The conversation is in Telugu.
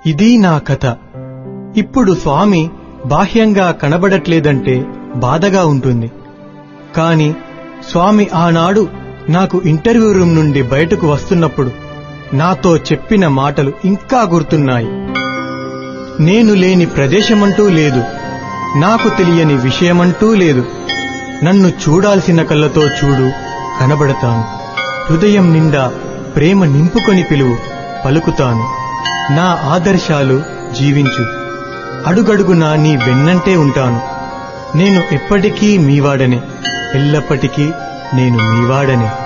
ఇది నా కథ ఇప్పుడు స్వామి బాహ్యంగా కనబడట్లేదంటే బాధగా ఉంటుంది కాని స్వామి ఆనాడు నాకు ఇంటర్వ్యూ రూమ్ నుండి బయటకు వస్తున్నప్పుడు నాతో చెప్పిన మాటలు ఇంకా గుర్తున్నాయి నేను లేని ప్రదేశమంటూ లేదు నాకు తెలియని విషయమంటూ లేదు నన్ను చూడాల్సిన కళ్ళతో చూడు కనబడతాను హృదయం నిండా ప్రేమ నింపుకొని పిలువు పలుకుతాను నా ఆదర్శాలు జీవించు అడుగడుగునా నీ వెన్నంటే ఉంటాను నేను ఎప్పటికీ మీవాడనే ఎల్లప్పటికీ నేను మీవాడనే